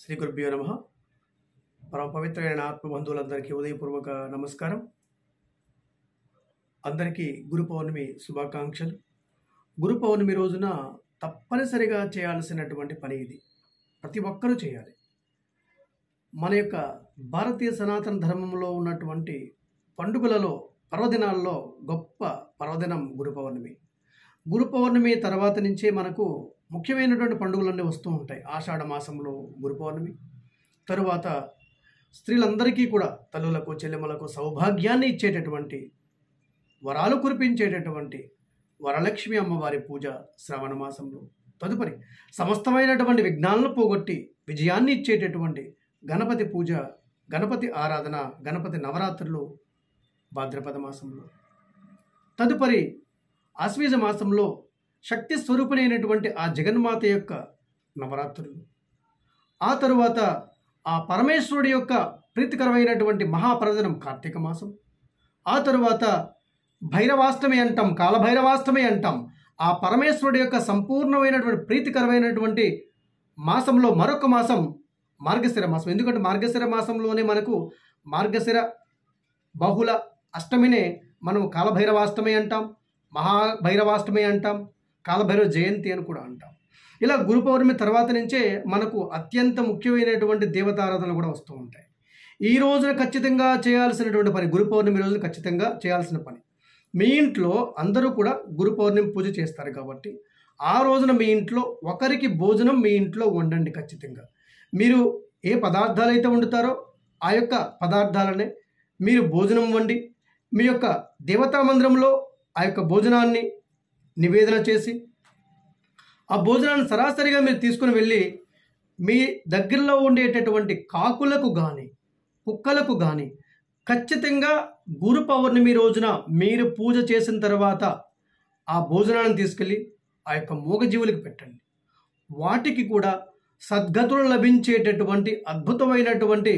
శ్రీ గురుభ్యో నమ పరమ పవిత్రమైన ఆత్మబంధువులందరికీ ఉదయపూర్వక నమస్కారం అందరికీ గురు పౌర్ణమి శుభాకాంక్షలు గురు పౌర్ణమి రోజున తప్పనిసరిగా చేయాల్సినటువంటి పని ఇది ప్రతి ఒక్కరూ చేయాలి మన యొక్క భారతీయ సనాతన ధర్మంలో ఉన్నటువంటి పండుగలలో పర్వదినాల్లో గొప్ప పర్వదినం గురు పౌర్ణమి గురు పౌర్ణమి తర్వాత నుంచే మనకు ముఖ్యమైనటువంటి పండుగలన్నీ వస్తూ ఉంటాయి ఆషాఢ మాసంలో గురు పౌర్ణమి తరువాత స్త్రీలందరికీ కూడా తల్లులకు చెల్లెమ్మలకు సౌభాగ్యాన్ని ఇచ్చేటటువంటి వరాలు కురిపించేటటువంటి వరలక్ష్మి అమ్మవారి పూజ శ్రావణ మాసంలో తదుపరి సమస్తమైనటువంటి విఘ్నాలను పోగొట్టి విజయాన్ని ఇచ్చేటటువంటి గణపతి పూజ గణపతి ఆరాధన గణపతి నవరాత్రులు భాద్రపద మాసంలో తదుపరి ఆశ్వీజ మాసంలో శక్తి స్వరూపిణైనటువంటి ఆ జగన్మాత యొక్క నవరాత్రులు ఆ తరువాత ఆ పరమేశ్వరుడి యొక్క ప్రీతికరమైనటువంటి మహాపరదనం కార్తీక మాసం ఆ తరువాత భైరవాష్టమి అంటాం కాలభైరవాష్టమి అంటాం ఆ పరమేశ్వరుడి యొక్క సంపూర్ణమైనటువంటి ప్రీతికరమైనటువంటి మాసంలో మరొక మాసం మార్గశిర మాసం ఎందుకంటే మార్గశిర మాసంలోనే మనకు మార్గశిర బహుళ అష్టమినే మనం కాలభైరవాష్టమి అంటాం మహాభైరవాష్టమి అంటాం కాలభైరవ జయంతి అని కూడా అంటాం ఇలా గురు పౌర్ణమి తర్వాత నుంచే మనకు అత్యంత ముఖ్యమైనటువంటి దేవతారాధనలు కూడా వస్తూ ఉంటాయి ఈ రోజున ఖచ్చితంగా చేయాల్సినటువంటి పని గురు పౌర్ణమి రోజున ఖచ్చితంగా చేయాల్సిన పని మీ ఇంట్లో అందరూ కూడా గురు పౌర్ణమి పూజ చేస్తారు కాబట్టి ఆ రోజున మీ ఇంట్లో ఒకరికి భోజనం మీ ఇంట్లో వండండి ఖచ్చితంగా మీరు ఏ పదార్థాలు అయితే వండుతారో ఆ యొక్క పదార్థాలనే మీరు భోజనం వండి మీ యొక్క దేవతా మందిరంలో ఆ యొక్క భోజనాన్ని నివేదన చేసి ఆ భోజనాన్ని సరాసరిగా మీరు తీసుకుని వెళ్ళి మీ దగ్గరలో ఉండేటటువంటి కాకులకు కానీ కుక్కలకు కానీ ఖచ్చితంగా గురు పౌర్ణమి రోజున మీరు పూజ చేసిన తర్వాత ఆ భోజనాన్ని తీసుకెళ్ళి ఆ యొక్క మూగజీవులకు పెట్టండి వాటికి కూడా సద్గతులు లభించేటటువంటి అద్భుతమైనటువంటి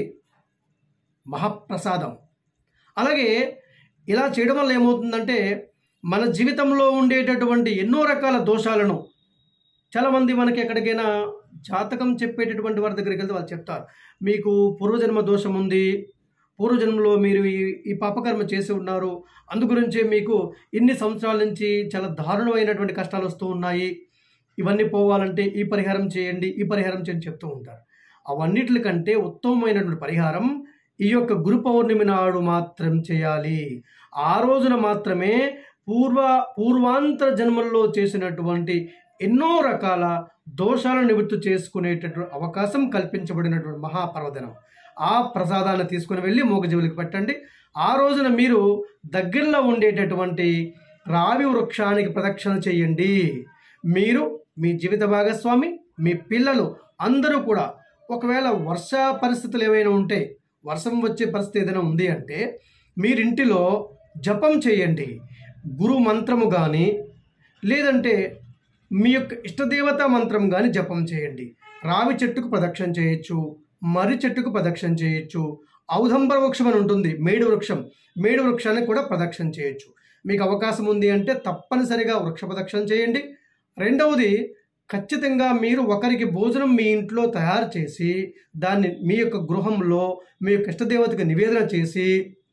మహాప్రసాదం అలాగే ఇలా చేయడం వల్ల ఏమవుతుందంటే మన జీవితంలో ఉండేటటువంటి ఎన్నో రకాల దోషాలను చాలామంది మనకి ఎక్కడికైనా జాతకం చెప్పేటటువంటి వారి దగ్గరికి వెళ్తే వాళ్ళు చెప్తారు మీకు పూర్వజన్మ దోషం ఉంది పూర్వజన్మలో మీరు ఈ ఈ పాపకర్మ చేసి ఉన్నారు అందుగురించే మీకు ఇన్ని సంవత్సరాల నుంచి చాలా దారుణమైనటువంటి కష్టాలు వస్తూ ఉన్నాయి ఇవన్నీ పోవాలంటే ఈ పరిహారం చేయండి ఈ పరిహారం చేయండి చెప్తూ ఉంటారు అవన్నిటికంటే ఉత్తమమైనటువంటి పరిహారం ఈ యొక్క గురు పౌర్ణమి నాడు మాత్రం చేయాలి ఆ రోజున మాత్రమే పూర్వ పూర్వాంతర జన్మల్లో చేసినటువంటి ఎన్నో రకాల దోషాలను నివృత్తి చేసుకునేటటువంటి అవకాశం కల్పించబడినటువంటి మహాపర్వదినం ఆ ప్రసాదాన్ని తీసుకుని వెళ్ళి మూగజీవులకు పెట్టండి ఆ రోజున మీరు దగ్గరలో ఉండేటటువంటి రావి వృక్షానికి ప్రదక్షిణ చేయండి మీరు మీ జీవిత భాగస్వామి మీ పిల్లలు అందరూ కూడా ఒకవేళ వర్ష పరిస్థితులు ఏవైనా ఉంటే వర్షం వచ్చే పరిస్థితి ఏదైనా ఉంది అంటే మీరింటిలో జపం చేయండి గురు మంత్రము కానీ లేదంటే మీ యొక్క ఇష్టదేవత మంత్రం కానీ జపం చేయండి రావి చెట్టుకు ప్రదక్షిణ చేయొచ్చు మర్రి చెట్టుకు ప్రదక్షిణ చేయొచ్చు ఔదంబర వృక్షం అని ఉంటుంది మేడు వృక్షం మేడు వృక్షానికి కూడా ప్రదక్షిణ చేయొచ్చు మీకు అవకాశం ఉంది అంటే తప్పనిసరిగా వృక్ష ప్రదక్షిణ చేయండి రెండవది ఖచ్చితంగా మీరు ఒకరికి భోజనం మీ ఇంట్లో తయారు చేసి దాన్ని మీ యొక్క గృహంలో మీ యొక్క ఇష్టదేవతకు నివేదన చేసి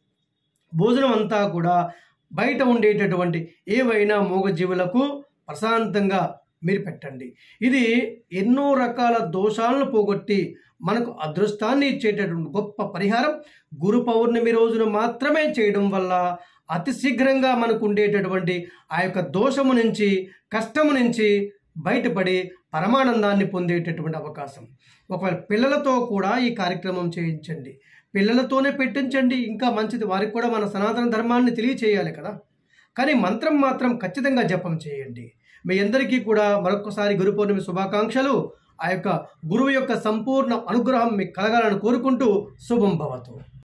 భోజనం అంతా కూడా బయట ఉండేటటువంటి ఏవైనా మూగజీవులకు ప్రశాంతంగా మీరు పెట్టండి ఇది ఎన్నో రకాల దోషాలను పోగొట్టి మనకు అదృష్టాన్ని ఇచ్చేటటువంటి గొప్ప పరిహారం గురు పౌర్ణమి రోజున మాత్రమే చేయడం వల్ల అతి శీఘ్రంగా మనకు ఉండేటటువంటి ఆ యొక్క దోషము నుంచి కష్టము నుంచి బయటపడి పరమానందాన్ని పొందేటటువంటి అవకాశం ఒకవేళ పిల్లలతో కూడా ఈ కార్యక్రమం చేయించండి పిల్లలతోనే పెట్టించండి ఇంకా మంచిది వారికి కూడా మన సనాతన ధర్మాన్ని తెలియచేయాలి కదా కానీ మంత్రం మాత్రం ఖచ్చితంగా జపం చేయండి మీ అందరికీ కూడా మరొకసారి గురు పౌర్ణమి శుభాకాంక్షలు ఆ యొక్క గురువు యొక్క సంపూర్ణ అనుగ్రహం మీకు కలగాలని కోరుకుంటూ శుభం భవతు